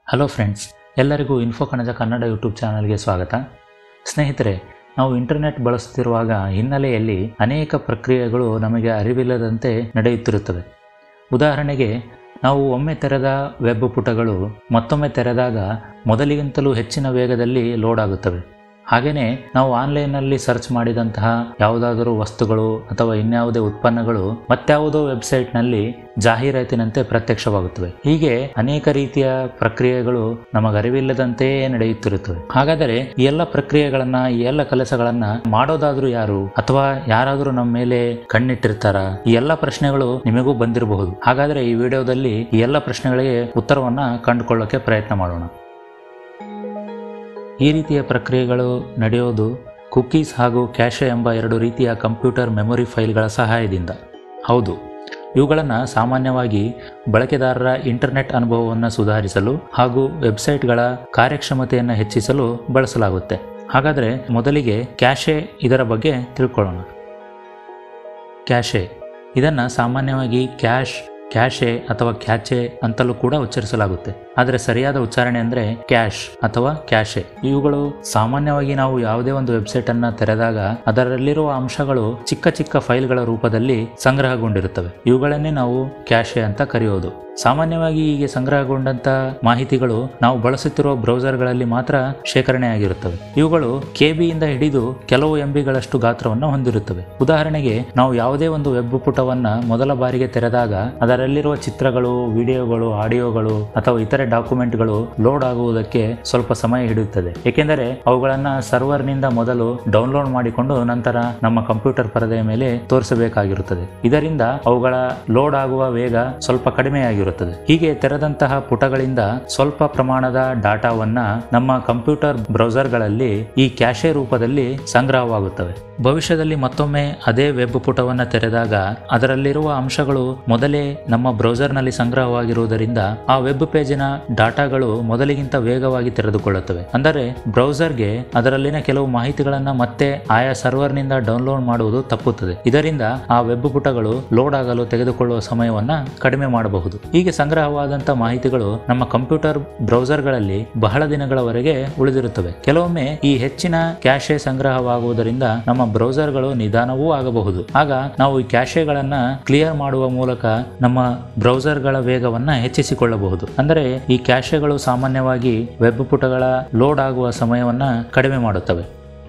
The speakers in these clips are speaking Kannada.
ಹಲೋ ಫ್ರೆಂಡ್ಸ್ ಎಲ್ಲರಿಗೂ ಇನ್ಫೋ ಕಣಜ ಕನ್ನಡ ಯೂಟ್ಯೂಬ್ ಚಾನಲ್ಗೆ ಸ್ವಾಗತ ಸ್ನೇಹಿತರೆ ನಾವು ಇಂಟರ್ನೆಟ್ ಬಳಸುತ್ತಿರುವಾಗ ಹಿನ್ನೆಲೆಯಲ್ಲಿ ಅನೇಕ ಪ್ರಕ್ರಿಯೆಗಳು ನಮಗೆ ಅರಿವಿಲ್ಲದಂತೆ ನಡೆಯುತ್ತಿರುತ್ತವೆ ಉದಾಹರಣೆಗೆ ನಾವು ಒಮ್ಮೆ ತೆರೆದ ವೆಬ್ ಪುಟಗಳು ಮತ್ತೊಮ್ಮೆ ತೆರೆದಾಗ ಮೊದಲಿಗಿಂತಲೂ ಹೆಚ್ಚಿನ ವೇಗದಲ್ಲಿ ಲೋಡ್ ಆಗುತ್ತವೆ ಹಾಗೆಯೇ ನಾವು ಆನ್ಲೈನ್ನಲ್ಲಿ ಸರ್ಚ್ ಮಾಡಿದಂತಹ ಯಾವುದಾದರೂ ವಸ್ತುಗಳು ಅಥವಾ ಇನ್ಯಾವುದೇ ಉತ್ಪನ್ನಗಳು ಮತ್ಯಾವುದೋ ವೆಬ್ಸೈಟ್ನಲ್ಲಿ ಜಾಹೀರಾತಿನಂತೆ ಪ್ರತ್ಯಕ್ಷವಾಗುತ್ತವೆ ಹೀಗೆ ಅನೇಕ ರೀತಿಯ ಪ್ರಕ್ರಿಯೆಗಳು ನಮಗರಿವಿಲ್ಲದಂತೆಯೇ ನಡೆಯುತ್ತಿರುತ್ತವೆ ಹಾಗಾದರೆ ಈ ಎಲ್ಲ ಪ್ರಕ್ರಿಯೆಗಳನ್ನ ಈ ಎಲ್ಲ ಕೆಲಸಗಳನ್ನ ಮಾಡೋದಾದ್ರೂ ಯಾರು ಅಥವಾ ಯಾರಾದರೂ ನಮ್ಮ ಮೇಲೆ ಕಣ್ಣಿಟ್ಟಿರ್ತಾರ ಈ ಎಲ್ಲ ಪ್ರಶ್ನೆಗಳು ನಿಮಗೂ ಬಂದಿರಬಹುದು ಹಾಗಾದರೆ ಈ ವಿಡಿಯೋದಲ್ಲಿ ಈ ಎಲ್ಲ ಪ್ರಶ್ನೆಗಳಿಗೆ ಉತ್ತರವನ್ನ ಕಂಡುಕೊಳ್ಳೋಕೆ ಪ್ರಯತ್ನ ಮಾಡೋಣ ಈ ರೀತಿಯ ಪ್ರಕ್ರಿಯೆಗಳು ನಡೆಯೋದು ಕುಕೀಸ್ ಹಾಗೂ ಕ್ಯಾಶೆ ಎಂಬ ಎರಡು ರೀತಿಯ ಕಂಪ್ಯೂಟರ್ ಮೆಮೊರಿ ಫೈಲ್ಗಳ ಸಹಾಯದಿಂದ ಹೌದು ಇವುಗಳನ್ನು ಸಾಮಾನ್ಯವಾಗಿ ಬಳಕೆದಾರರ ಇಂಟರ್ನೆಟ್ ಅನುಭವವನ್ನು ಸುಧಾರಿಸಲು ಹಾಗೂ ವೆಬ್ಸೈಟ್ಗಳ ಕಾರ್ಯಕ್ಷಮತೆಯನ್ನು ಹೆಚ್ಚಿಸಲು ಬಳಸಲಾಗುತ್ತೆ ಹಾಗಾದರೆ ಮೊದಲಿಗೆ ಕ್ಯಾಶೆ ಇದರ ಬಗ್ಗೆ ತಿಳ್ಕೊಳ್ಳೋಣ ಕ್ಯಾಶೆ ಇದನ್ನು ಸಾಮಾನ್ಯವಾಗಿ ಕ್ಯಾಶ್ ಕ್ಯಾಶೆ ಅಥವಾ ಕ್ಯಾಚೆ ಅಂತಲೂ ಕೂಡ ಉಚ್ಚರಿಸಲಾಗುತ್ತೆ ಆದರೆ ಸರಿಯಾದ ಉಚ್ಚಾರಣೆ ಅಂದರೆ ಕ್ಯಾಶ್ ಅಥವಾ ಕ್ಯಾಶೆ ಇವುಗಳು ಸಾಮಾನ್ಯವಾಗಿ ನಾವು ಯಾವುದೇ ಒಂದು ವೆಬ್ಸೈಟ್ ಅನ್ನ ತೆರೆದಾಗ ಅದರಲ್ಲಿರುವ ಅಂಶಗಳು ಚಿಕ್ಕ ಚಿಕ್ಕ ಫೈಲ್ಗಳ ರೂಪದಲ್ಲಿ ಸಂಗ್ರಹಗೊಂಡಿರುತ್ತವೆ ಇವುಗಳನ್ನೇ ನಾವು ಕ್ಯಾಶೆ ಅಂತ ಕರೆಯೋದು ಸಾಮಾನ್ಯವಾಗಿ ಹೀಗೆ ಸಂಗ್ರಹಗೊಂಡಂತ ಮಾಹಿತಿಗಳು ನಾವು ಬಳಸುತ್ತಿರುವ ಬ್ರೌಸರ್ಗಳಲ್ಲಿ ಮಾತ್ರ ಶೇಖರಣೆಯಾಗಿರುತ್ತವೆ ಇವುಗಳು ಕೆಬಿಯಿಂದ ಹಿಡಿದು ಕೆಲವು ಎಂಬಿಗಳಷ್ಟು ಗಾತ್ರವನ್ನು ಹೊಂದಿರುತ್ತವೆ ಉದಾಹರಣೆಗೆ ನಾವು ಯಾವುದೇ ಒಂದು ವೆಬ್ ಪುಟವನ್ನ ಮೊದಲ ಬಾರಿಗೆ ತೆರೆದಾಗ ಅದರಲ್ಲಿರುವ ಚಿತ್ರಗಳು ವಿಡಿಯೋಗಳು ಆಡಿಯೋಗಳು ಅಥವಾ ಇತರೆ ಡಾಕ್ಯುಮೆಂಟ್ಗಳು ಲೋಡ್ ಆಗುವುದಕ್ಕೆ ಸ್ವಲ್ಪ ಸಮಯ ಹಿಡಿಯುತ್ತದೆ ಏಕೆಂದರೆ ಅವುಗಳನ್ನ ಸರ್ವರ್ನಿಂದ ಮೊದಲು ಡೌನ್ಲೋಡ್ ಮಾಡಿಕೊಂಡು ನಂತರ ನಮ್ಮ ಕಂಪ್ಯೂಟರ್ ಪರದೆಯ ಮೇಲೆ ತೋರಿಸಬೇಕಾಗಿರುತ್ತದೆ ಇದರಿಂದ ಅವುಗಳ ಲೋಡ್ ಆಗುವ ವೇಗ ಸ್ವಲ್ಪ ಕಡಿಮೆಯಾಗಿರುತ್ತದೆ ಹೀಗೆ ತೆರೆದಂತಹ ಪುಟಗಳಿಂದ ಸ್ವಲ್ಪ ಪ್ರಮಾಣದ ಡಾಟಾವನ್ನ ನಮ್ಮ ಕಂಪ್ಯೂಟರ್ ಬ್ರೌಸರ್ಗಳಲ್ಲಿ ಈ ಕ್ಯಾಶೆ ರೂಪದಲ್ಲಿ ಸಂಗ್ರಹವಾಗುತ್ತವೆ ಭವಿಷ್ಯದಲ್ಲಿ ಮತ್ತೊಮ್ಮೆ ಅದೇ ವೆಬ್ ಪುಟವನ್ನು ತೆರೆದಾಗ ಅದರಲ್ಲಿರುವ ಅಂಶಗಳು ಮೊದಲೇ ನಮ್ಮ ಬ್ರೌಸರ್ನಲ್ಲಿ ಸಂಗ್ರಹವಾಗಿರುವುದರಿಂದ ಆ ವೆಬ್ ಪೇಜಿನ ಡಾಟಾಗಳು ಮೊದಲಿಗಿಂತ ವೇಗವಾಗಿ ತೆರೆದುಕೊಳ್ಳುತ್ತವೆ ಅಂದರೆ ಬ್ರೌಸರ್ಗೆ ಅದರಲ್ಲಿನ ಕೆಲವು ಮಾಹಿತಿಗಳನ್ನು ಮತ್ತೆ ಆಯಾ ಸರ್ವರ್ನಿಂದ ಡೌನ್ಲೋಡ್ ಮಾಡುವುದು ತಪ್ಪುತ್ತದೆ ಇದರಿಂದ ಆ ವೆಬ್ ಪುಟಗಳು ಲೋಡ್ ಆಗಲು ತೆಗೆದುಕೊಳ್ಳುವ ಸಮಯವನ್ನ ಕಡಿಮೆ ಮಾಡಬಹುದು ಹೀಗೆ ಸಂಗ್ರಹವಾದಂತಹ ಮಾಹಿತಿಗಳು ನಮ್ಮ ಕಂಪ್ಯೂಟರ್ ಬ್ರೌಸರ್ಗಳಲ್ಲಿ ಬಹಳ ದಿನಗಳವರೆಗೆ ಉಳಿದಿರುತ್ತವೆ ಕೆಲವೊಮ್ಮೆ ಈ ಹೆಚ್ಚಿನ ಕ್ಯಾಶೆ ಸಂಗ್ರಹವಾಗುವುದರಿಂದ ನಮ್ಮ ಬ್ರೌಸರ್ಗಳು ನಿಧಾನವೂ ಆಗಬಹುದು ಆಗ ನಾವು ಈ ಕ್ಯಾಶೆಗಳನ್ನ ಕ್ಲಿಯರ್ ಮಾಡುವ ಮೂಲಕ ನಮ್ಮ ಬ್ರೌಸರ್ಗಳ ವೇಗವನ್ನ ಹೆಚ್ಚಿಸಿಕೊಳ್ಳಬಹುದು ಅಂದರೆ ಈ ಕ್ಯಾಶೆಗಳು ಸಾಮಾನ್ಯವಾಗಿ ವೆಬ್ ಪುಟಗಳ ಲೋಡ್ ಆಗುವ ಸಮಯವನ್ನ ಕಡಿಮೆ ಮಾಡುತ್ತವೆ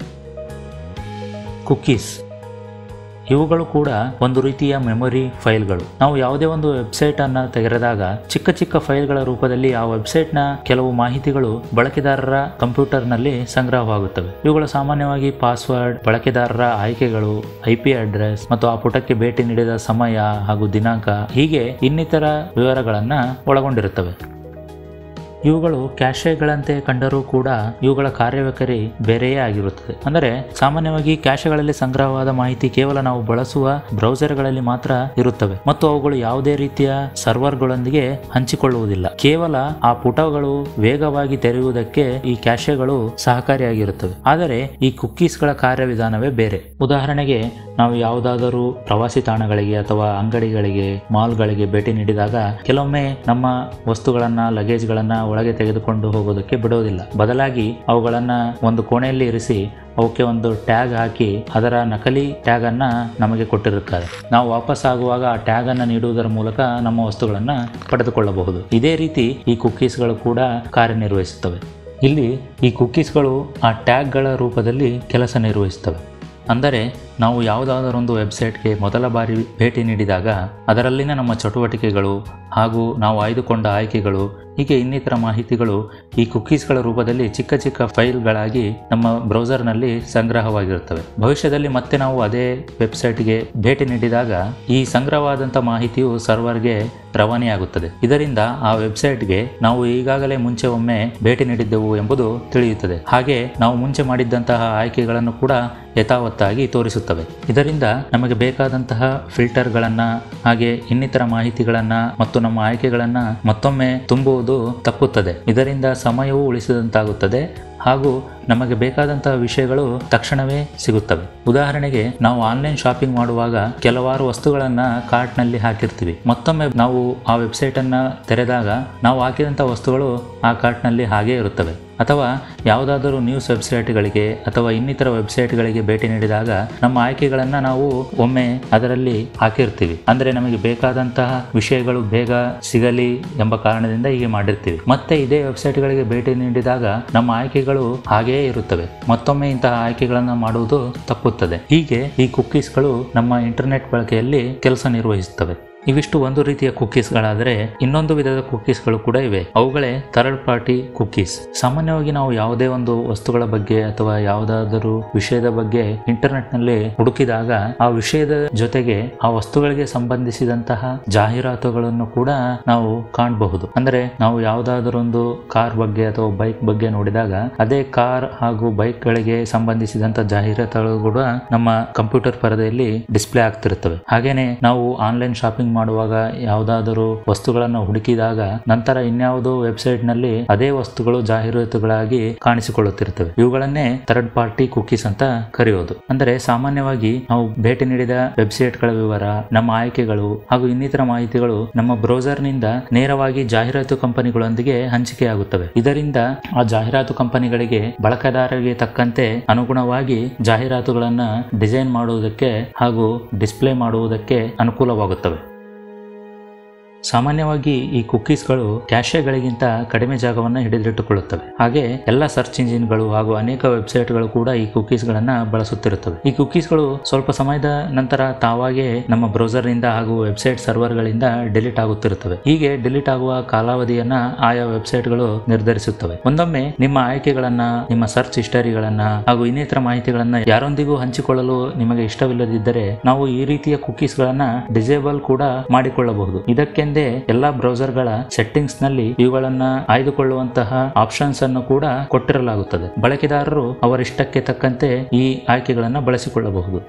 ಕುಕೀಸ್ ಇವುಗಳು ಕೂಡ ಒಂದು ರೀತಿಯ ಮೆಮೊರಿ ಫೈಲ್ಗಳು ನಾವು ಯಾವುದೇ ಒಂದು ವೆಬ್ಸೈಟ್ ಅನ್ನ ತೆಗೆದಾಗ ಚಿಕ್ಕ ಚಿಕ್ಕ ಫೈಲ್ಗಳ ರೂಪದಲ್ಲಿ ಆ ವೆಬ್ಸೈಟ್ನ ಕೆಲವು ಮಾಹಿತಿಗಳು ಬಳಕೆದಾರರ ಕಂಪ್ಯೂಟರ್ನಲ್ಲಿ ಸಂಗ್ರಹವಾಗುತ್ತವೆ ಇವುಗಳು ಸಾಮಾನ್ಯವಾಗಿ ಪಾಸ್ವರ್ಡ್ ಬಳಕೆದಾರರ ಆಯ್ಕೆಗಳು ಐ ಪಿ ಅಡ್ರೆಸ್ ಮತ್ತು ಆ ಪುಟಕ್ಕೆ ಭೇಟಿ ನೀಡಿದ ಸಮಯ ಹಾಗೂ ದಿನಾಂಕ ಹೀಗೆ ಇನ್ನಿತರ ವಿವರಗಳನ್ನ ಒಳಗೊಂಡಿರುತ್ತವೆ ಇವುಗಳು ಕ್ಯಾಶೆಗಳಂತೆ ಕಂಡರೂ ಕೂಡ ಇವುಗಳ ಕಾರ್ಯವೈಖರಿ ಬೇರೆಯೇ ಆಗಿರುತ್ತದೆ ಅಂದರೆ ಸಾಮಾನ್ಯವಾಗಿ ಕ್ಯಾಶೆಗಳಲ್ಲಿ ಸಂಗ್ರಹವಾದ ಮಾಹಿತಿ ಕೇವಲ ನಾವು ಬಳಸುವ ಬ್ರೌಸರ್ಗಳಲ್ಲಿ ಮಾತ್ರ ಇರುತ್ತವೆ ಮತ್ತು ಅವುಗಳು ಯಾವುದೇ ರೀತಿಯ ಸರ್ವರ್ಗಳೊಂದಿಗೆ ಹಂಚಿಕೊಳ್ಳುವುದಿಲ್ಲ ಕೇವಲ ಆ ಪುಟಗಳು ವೇಗವಾಗಿ ತೆರೆಯುವುದಕ್ಕೆ ಈ ಕ್ಯಾಶೆಗಳು ಸಹಕಾರಿಯಾಗಿರುತ್ತವೆ ಆದರೆ ಈ ಕುಕ್ಕೀಸ್ಗಳ ಕಾರ್ಯವಿಧಾನವೇ ಬೇರೆ ಉದಾಹರಣೆಗೆ ನಾವು ಯಾವುದಾದರೂ ಪ್ರವಾಸಿ ತಾಣಗಳಿಗೆ ಅಥವಾ ಅಂಗಡಿಗಳಿಗೆ ಮಾಲ್ಗಳಿಗೆ ಭೇಟಿ ನೀಡಿದಾಗ ಕೆಲವೊಮ್ಮೆ ನಮ್ಮ ವಸ್ತುಗಳನ್ನ ಲಗೇಜ್ಗಳನ್ನ ಒಳಗೆ ತೆಗೆದುಕೊಂಡು ಹೋಗೋದಕ್ಕೆ ಬಿಡೋದಿಲ್ಲ ಬದಲಾಗಿ ಅವುಗಳನ್ನ ಒಂದು ಕೋಣೆಯಲ್ಲಿ ಇರಿಸಿ ಅವಕ್ಕೆ ಒಂದು ಟ್ಯಾಗ್ ಹಾಕಿ ಅದರ ನಕಲಿ ಟ್ಯಾಗ್ ಅನ್ನ ನಮಗೆ ಕೊಟ್ಟಿರುತ್ತಾರೆ ನಾವು ವಾಪಸ್ ಆಗುವಾಗ ಆ ಟ್ಯಾಗ್ ಅನ್ನ ನೀಡುವುದರ ಮೂಲಕ ನಮ್ಮ ವಸ್ತುಗಳನ್ನ ಪಡೆದುಕೊಳ್ಳಬಹುದು ಇದೇ ರೀತಿ ಈ ಕುಕ್ಕೀಸ್ಗಳು ಕೂಡ ಕಾರ್ಯನಿರ್ವಹಿಸುತ್ತವೆ ಇಲ್ಲಿ ಈ ಕುಕ್ಕೀಸ್ಗಳು ಆ ಟ್ಯಾಗ್ಗಳ ರೂಪದಲ್ಲಿ ಕೆಲಸ ನಿರ್ವಹಿಸುತ್ತವೆ ಅಂದರೆ ನಾವು ಯಾವುದಾದರೊಂದು ವೆಬ್ಸೈಟ್ಗೆ ಮೊದಲ ಬಾರಿ ಭೇಟಿ ನೀಡಿದಾಗ ಅದರಲ್ಲಿನ ನಮ್ಮ ಚಟುವಟಿಕೆಗಳು ಹಾಗೂ ನಾವು ಆಯ್ದುಕೊಂಡ ಆಯ್ಕೆಗಳು ಹೀಗೆ ಇನ್ನಿತರ ಮಾಹಿತಿಗಳು ಈ ಕುಕ್ಕೀಸ್ಗಳ ರೂಪದಲ್ಲಿ ಚಿಕ್ಕ ಚಿಕ್ಕ ಫೈಲ್ಗಳಾಗಿ ನಮ್ಮ ಬ್ರೌಸರ್ನಲ್ಲಿ ಸಂಗ್ರಹವಾಗಿರುತ್ತವೆ ಭವಿಷ್ಯದಲ್ಲಿ ಮತ್ತೆ ನಾವು ಅದೇ ವೆಬ್ಸೈಟ್ಗೆ ಭೇಟಿ ನೀಡಿದಾಗ ಈ ಸಂಗ್ರಹವಾದಂಥ ಮಾಹಿತಿಯು ಸರ್ವರ್ಗೆ ರವಾನೆಯಾಗುತ್ತದೆ ಇದರಿಂದ ಆ ವೆಬ್ಸೈಟ್ಗೆ ನಾವು ಈಗಾಗಲೇ ಮುಂಚೆ ಒಮ್ಮೆ ಭೇಟಿ ನೀಡಿದ್ದೆವು ಎಂಬುದು ತಿಳಿಯುತ್ತದೆ ಹಾಗೆ ನಾವು ಮುಂಚೆ ಮಾಡಿದ್ದಂತಹ ಆಯ್ಕೆಗಳನ್ನು ಕೂಡ ಯಥಾವತ್ತಾಗಿ ತೋರಿಸುತ್ತದೆ ಸಿಗುತ್ತವೆ ಇದರಿಂದ ನಮಗೆ ಬೇಕಾದಂತಹ ಫಿಲ್ಟರ್ಗಳನ್ನು ಹಾಗೆ ಇನ್ನಿತರ ಮಾಹಿತಿಗಳನ್ನು ಮತ್ತು ನಮ್ಮ ಆಯ್ಕೆಗಳನ್ನು ಮತ್ತೊಮ್ಮೆ ತುಂಬುವುದು ತಪ್ಪುತ್ತದೆ ಇದರಿಂದ ಸಮಯವೂ ಉಳಿಸಿದಂತಾಗುತ್ತದೆ ಹಾಗೂ ನಮಗೆ ಬೇಕಾದಂತಹ ವಿಷಯಗಳು ತಕ್ಷಣವೇ ಸಿಗುತ್ತವೆ ಉದಾಹರಣೆಗೆ ನಾವು ಆನ್ಲೈನ್ ಶಾಪಿಂಗ್ ಮಾಡುವಾಗ ಕೆಲವಾರು ವಸ್ತುಗಳನ್ನು ಕಾರ್ಟ್ನಲ್ಲಿ ಹಾಕಿರ್ತೀವಿ ಮತ್ತೊಮ್ಮೆ ನಾವು ಆ ವೆಬ್ಸೈಟನ್ನು ತೆರೆದಾಗ ನಾವು ಹಾಕಿದಂಥ ವಸ್ತುಗಳು ಆ ಕಾರ್ಟ್ನಲ್ಲಿ ಹಾಗೇ ಇರುತ್ತವೆ ಅಥವಾ ಯಾವುದಾದರೂ ನ್ಯೂಸ್ ವೆಬ್ಸೈಟ್ಗಳಿಗೆ ಅಥವಾ ಇನ್ನಿತರ ವೆಬ್ಸೈಟ್ಗಳಿಗೆ ಭೇಟಿ ನೀಡಿದಾಗ ನಮ್ಮ ಆಯ್ಕೆಗಳನ್ನು ನಾವು ಒಮ್ಮೆ ಅದರಲ್ಲಿ ಹಾಕಿರ್ತೀವಿ ಅಂದರೆ ನಮಗೆ ಬೇಕಾದಂತಹ ವಿಷಯಗಳು ಬೇಗ ಸಿಗಲಿ ಎಂಬ ಕಾರಣದಿಂದ ಹೀಗೆ ಮಾಡಿರ್ತೀವಿ ಮತ್ತೆ ಇದೇ ವೆಬ್ಸೈಟ್ಗಳಿಗೆ ಭೇಟಿ ನೀಡಿದಾಗ ನಮ್ಮ ಆಯ್ಕೆಗಳು ಹಾಗೆಯೇ ಇರುತ್ತವೆ ಮತ್ತೊಮ್ಮೆ ಇಂತಹ ಆಯ್ಕೆಗಳನ್ನು ಮಾಡುವುದು ತಪ್ಪುತ್ತದೆ ಹೀಗೆ ಈ ಕುಕ್ಕೀಸ್ಗಳು ನಮ್ಮ ಇಂಟರ್ನೆಟ್ ಬಳಕೆಯಲ್ಲಿ ಕೆಲಸ ನಿರ್ವಹಿಸುತ್ತವೆ ಇವಿಷ್ಟು ಒಂದು ರೀತಿಯ ಕುಕ್ಕೀಸ್ಗಳಾದರೆ ಇನ್ನೊಂದು ವಿಧದ ಕುಕ್ಕೀಸ್ಗಳು ಕೂಡ ಇವೆ ಅವುಗಳೇ ಥರ್ಡ್ ಪಾರ್ಟಿ ಕುಕ್ಕೀಸ್ ಸಾಮಾನ್ಯವಾಗಿ ನಾವು ಯಾವುದೇ ಒಂದು ವಸ್ತುಗಳ ಬಗ್ಗೆ ಅಥವಾ ಯಾವುದಾದರೂ ವಿಷಯದ ಬಗ್ಗೆ ಇಂಟರ್ನೆಟ್ನಲ್ಲಿ ಹುಡುಕಿದಾಗ ಆ ವಿಷಯದ ಜೊತೆಗೆ ಆ ವಸ್ತುಗಳಿಗೆ ಸಂಬಂಧಿಸಿದಂತಹ ಜಾಹೀರಾತುಗಳನ್ನು ಕೂಡ ನಾವು ಕಾಣಬಹುದು ಅಂದರೆ ನಾವು ಯಾವುದಾದರೊಂದು ಕಾರ್ ಬಗ್ಗೆ ಅಥವಾ ಬೈಕ್ ಬಗ್ಗೆ ನೋಡಿದಾಗ ಅದೇ ಕಾರ್ ಹಾಗೂ ಬೈಕ್ಗಳಿಗೆ ಸಂಬಂಧಿಸಿದಂತ ಜಾಹೀರಾತುಗಳು ಕೂಡ ನಮ್ಮ ಕಂಪ್ಯೂಟರ್ ಪರದೆಯಲ್ಲಿ ಡಿಸ್ಪ್ಲೇ ಆಗ್ತಿರುತ್ತವೆ ಹಾಗೇನೆ ನಾವು ಆನ್ಲೈನ್ ಶಾಪಿಂಗ್ ಮಾಡುವಾಗ ಯಾವುದಾದರೂ ವಸ್ತುಗಳನ್ನು ಹುಡುಕಿದಾಗ ನಂತರ ಇನ್ಯಾವುದೋ ವೆಬ್ಸೈಟ್ ನಲ್ಲಿ ಅದೇ ವಸ್ತುಗಳು ಜಾಹೀರಾತುಗಳಾಗಿ ಕಾಣಿಸಿಕೊಳ್ಳುತ್ತಿರುತ್ತವೆ ಇವುಗಳನ್ನೇ ಥರ್ಡ್ ಪಾರ್ಟಿ ಕುಕೀಸ್ ಅಂತ ಕರೆಯೋದು ಅಂದರೆ ಸಾಮಾನ್ಯವಾಗಿ ನಾವು ಭೇಟಿ ನೀಡಿದ ವೆಬ್ಸೈಟ್ಗಳ ವಿವರ ನಮ್ಮ ಆಯ್ಕೆಗಳು ಹಾಗೂ ಇನ್ನಿತರ ಮಾಹಿತಿಗಳು ನಮ್ಮ ಬ್ರೌಸರ್ ನಿಂದ ನೇರವಾಗಿ ಜಾಹೀರಾತು ಕಂಪನಿಗಳೊಂದಿಗೆ ಹಂಚಿಕೆಯಾಗುತ್ತವೆ ಇದರಿಂದ ಆ ಜಾಹೀರಾತು ಕಂಪನಿಗಳಿಗೆ ಬಳಕೆದಾರರಿಗೆ ತಕ್ಕಂತೆ ಅನುಗುಣವಾಗಿ ಜಾಹೀರಾತುಗಳನ್ನ ಡಿಸೈನ್ ಮಾಡುವುದಕ್ಕೆ ಹಾಗೂ ಡಿಸ್ಪ್ಲೇ ಮಾಡುವುದಕ್ಕೆ ಅನುಕೂಲವಾಗುತ್ತವೆ ಸಾಮಾನ್ಯವಾಗಿ ಈ ಕುಕ್ಕೀಸ್ಗಳು ಕ್ಯಾಶೆಗಳಿಗಿಂತ ಕಡಿಮೆ ಜಾಗವನ್ನು ಹಿಡಿದಿಟ್ಟುಕೊಳ್ಳುತ್ತವೆ ಹಾಗೆ ಎಲ್ಲ ಸರ್ಚ್ ಇಂಜಿನ್ಗಳು ಹಾಗೂ ಅನೇಕ ವೆಬ್ಸೈಟ್ಗಳು ಕೂಡ ಈ ಕುಕ್ಕೀಸ್ಗಳನ್ನು ಬಳಸುತ್ತಿರುತ್ತವೆ ಈ ಕುಕ್ಕೀಸ್ಗಳು ಸ್ವಲ್ಪ ಸಮಯದ ನಂತರ ತಾವಾಗೇ ನಮ್ಮ ಬ್ರೌಸರ್ನಿಂದ ಹಾಗೂ ವೆಬ್ಸೈಟ್ ಸರ್ವರ್ಗಳಿಂದ ಡಿಲೀಟ್ ಆಗುತ್ತಿರುತ್ತವೆ ಹೀಗೆ ಡಿಲೀಟ್ ಆಗುವ ಕಾಲಾವಧಿಯನ್ನ ಆಯಾ ವೆಬ್ಸೈಟ್ಗಳು ನಿರ್ಧರಿಸುತ್ತವೆ ಒಂದೊಮ್ಮೆ ನಿಮ್ಮ ಆಯ್ಕೆಗಳನ್ನ ನಿಮ್ಮ ಸರ್ಚ್ ಹಿಸ್ಟರಿಗಳನ್ನ ಹಾಗೂ ಇನ್ನಿತರ ಮಾಹಿತಿಗಳನ್ನ ಯಾರೊಂದಿಗೂ ಹಂಚಿಕೊಳ್ಳಲು ನಿಮಗೆ ಇಷ್ಟವಿಲ್ಲದಿದ್ದರೆ ನಾವು ಈ ರೀತಿಯ ಕುಕ್ಕೀಸ್ಗಳನ್ನ ಡಿಸೇಬಲ್ ಕೂಡ ಮಾಡಿಕೊಳ್ಳಬಹುದು ಇದಕ್ಕೆಂದೇ ಎಲ್ಲಾ ಬ್ರೌಸರ್ಗಳ ಸೆಟ್ಟಿಂಗ್ಸ್ ನಲ್ಲಿ ಇವುಗಳನ್ನ ಆಯ್ದುಕೊಳ್ಳುವಂತಹ ಆಪ್ಷನ್ಸ್ ಅನ್ನು ಕೂಡ ಕೊಟ್ಟಿರಲಾಗುತ್ತದೆ ಬಳಕೆದಾರರು ಅವರಿಷ್ಟಕ್ಕೆ ತಕ್ಕಂತೆ ಈ ಆಯ್ಕೆಗಳನ್ನು ಬಳಸಿಕೊಳ್ಳಬಹುದು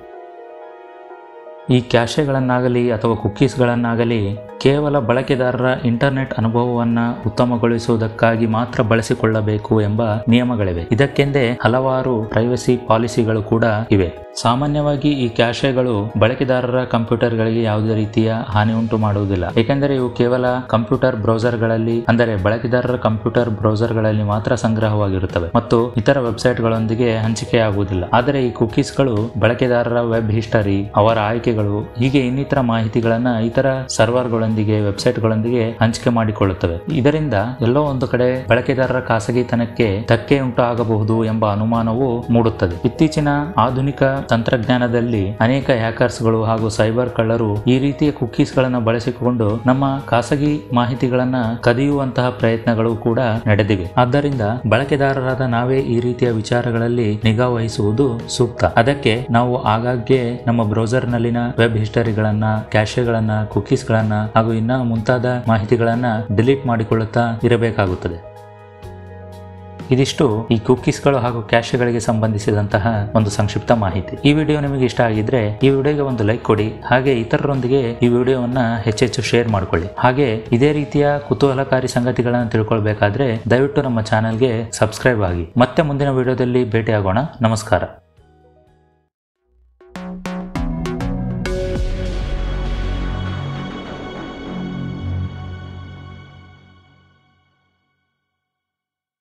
ಈ ಕ್ಯಾಶೆಗಳನ್ನಾಗಲಿ ಅಥವಾ ಕುಕ್ಕೀಸ್ಗಳನ್ನಾಗಲಿ ಕೇವಲ ಬಳಕೆದಾರರ ಇಂಟರ್ನೆಟ್ ಅನುಭವವನ್ನು ಉತ್ತಮಗೊಳಿಸುವುದಕ್ಕಾಗಿ ಮಾತ್ರ ಬಳಸಿಕೊಳ್ಳಬೇಕು ಎಂಬ ನಿಯಮಗಳಿವೆ ಇದಕ್ಕೆಂದೇ ಹಲವಾರು ಪ್ರೈವಸಿ ಪಾಲಿಸಿಗಳು ಕೂಡ ಇವೆ ಸಾಮಾನ್ಯವಾಗಿ ಈ ಕ್ಯಾಶೆಗಳು ಬಳಕೆದಾರರ ಕಂಪ್ಯೂಟರ್ಗಳಿಗೆ ಯಾವುದೇ ರೀತಿಯ ಹಾನಿ ಉಂಟು ಮಾಡುವುದಿಲ್ಲ ಏಕೆಂದರೆ ಇವು ಕೇವಲ ಕಂಪ್ಯೂಟರ್ ಬ್ರೌಸರ್ಗಳಲ್ಲಿ ಅಂದರೆ ಬಳಕೆದಾರರ ಕಂಪ್ಯೂಟರ್ ಬ್ರೌಸರ್ಗಳಲ್ಲಿ ಮಾತ್ರ ಸಂಗ್ರಹವಾಗಿರುತ್ತವೆ ಮತ್ತು ಇತರ ವೆಬ್ಸೈಟ್ಗಳೊಂದಿಗೆ ಹಂಚಿಕೆಯಾಗುವುದಿಲ್ಲ ಆದರೆ ಈ ಕುಕೀಸ್ಗಳು ಬಳಕೆದಾರರ ವೆಬ್ ಹಿಸ್ಟರಿ ಅವರ ಆಯ್ಕೆಗಳು ಹೀಗೆ ಇನ್ನಿತರ ಮಾಹಿತಿಗಳನ್ನ ಇತರ ಸರ್ವರ್ಗಳೊಂದಿಗೆ ವೆಬ್ಸೈಟ್ಗಳೊಂದಿಗೆ ಹಂಚಿಕೆ ಮಾಡಿಕೊಳ್ಳುತ್ತವೆ ಇದರಿಂದ ಎಲ್ಲೋ ಒಂದು ಕಡೆ ಬಳಕೆದಾರರ ಖಾಸಗಿತನಕ್ಕೆ ಧಕ್ಕೆ ಉಂಟು ಆಗಬಹುದು ಎಂಬ ಅನುಮಾನವು ಮೂಡುತ್ತದೆ ಇತ್ತೀಚಿನ ಆಧುನಿಕ ತಂತ್ರಜ್ಞಾನದಲ್ಲಿ ಅನೇಕ ಹ್ಯಾಕರ್ಸ್ಗಳು ಹಾಗೂ ಸೈಬರ್ ಕಳ್ಳರು ಈ ರೀತಿಯ ಕುಕ್ಕೀಸ್ಗಳನ್ನು ಬಳಸಿಕೊಂಡು ನಮ್ಮ ಖಾಸಗಿ ಮಾಹಿತಿಗಳನ್ನ ಕದಿಯುವಂತಹ ಪ್ರಯತ್ನಗಳು ಕೂಡ ನಡೆದಿವೆ ಆದ್ದರಿಂದ ಬಳಕೆದಾರರಾದ ನಾವೇ ಈ ರೀತಿಯ ವಿಚಾರಗಳಲ್ಲಿ ನಿಗಾ ವಹಿಸುವುದು ಸೂಕ್ತ ಅದಕ್ಕೆ ನಾವು ಆಗಾಗ್ಗೆ ನಮ್ಮ ಬ್ರೌಸರ್ನಲ್ಲಿನ ವೆಬ್ ಹಿಸ್ಟರಿಗಳನ್ನ ಕ್ಯಾಶೆಗಳನ್ನ ಕುಕೀಸ್ಗಳನ್ನ ಹಾಗೂ ಇನ್ನ ಮುಂತಾದ ಮಾಹಿತಿಗಳನ್ನ ಡಿಲೀಟ್ ಮಾಡಿಕೊಳ್ಳುತ್ತಾ ಇರಬೇಕಾಗುತ್ತದೆ ಇದಿಷ್ಟು ಈ ಕುಕ್ಕೀಸ್ಗಳು ಹಾಗೂ ಕ್ಯಾಶೆಗಳಿಗೆ ಸಂಬಂಧಿಸಿದಂತಹ ಒಂದು ಸಂಕ್ಷಿಪ್ತ ಮಾಹಿತಿ ಈ ವಿಡಿಯೋ ನಿಮಗೆ ಇಷ್ಟ ಆಗಿದ್ರೆ ಈ ವಿಡಿಯೋಗೆ ಒಂದು ಲೈಕ್ ಕೊಡಿ ಹಾಗೆ ಇತರರೊಂದಿಗೆ ಈ ವಿಡಿಯೋವನ್ನ ಹೆಚ್ಚೆಚ್ಚು ಶೇರ್ ಮಾಡಿಕೊಳ್ಳಿ ಹಾಗೆ ಇದೇ ರೀತಿಯ ಕುತೂಹಲಕಾರಿ ಸಂಗತಿಗಳನ್ನು ತಿಳ್ಕೊಳ್ಬೇಕಾದ್ರೆ ದಯವಿಟ್ಟು ನಮ್ಮ ಚಾನೆಲ್ಗೆ ಸಬ್ಸ್ಕ್ರೈಬ್ ಆಗಿ ಮತ್ತೆ ಮುಂದಿನ ವಿಡಿಯೋದಲ್ಲಿ ಭೇಟಿಯಾಗೋಣ ನಮಸ್ಕಾರ